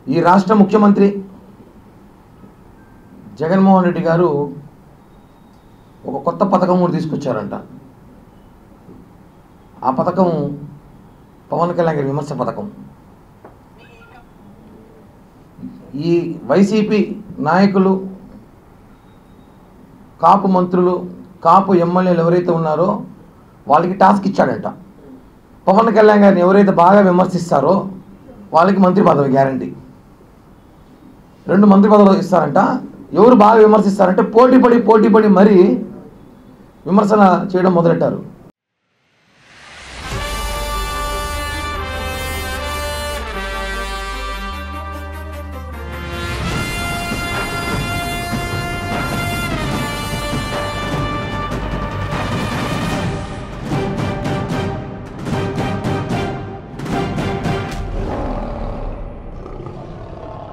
ఈ రాష్ట్ర ముఖ్యమంత్రి జగన్మోహన్ రెడ్డి గారు ఒక కొత్త పథకం కూడా తీసుకొచ్చారంట ఆ పథకం పవన్ కళ్యాణ్ గారి విమర్శ పథకం ఈ వైసీపీ నాయకులు కాపు మంత్రులు కాపు ఎమ్మెల్యేలు ఎవరైతే ఉన్నారో వాళ్ళకి టాస్క్ ఇచ్చాడంట పవన్ కళ్యాణ్ గారిని ఎవరైతే బాగా విమర్శిస్తారో వాళ్ళకి మంత్రి పదవి గ్యారంటీ రెండు మంత్రి పదవులు ఇస్తారంట ఎవరు బాగా విమర్శిస్తారంటే పోటీ పడి పోటీ పడి మరీ విమర్శన చేయడం మొదలెట్టారు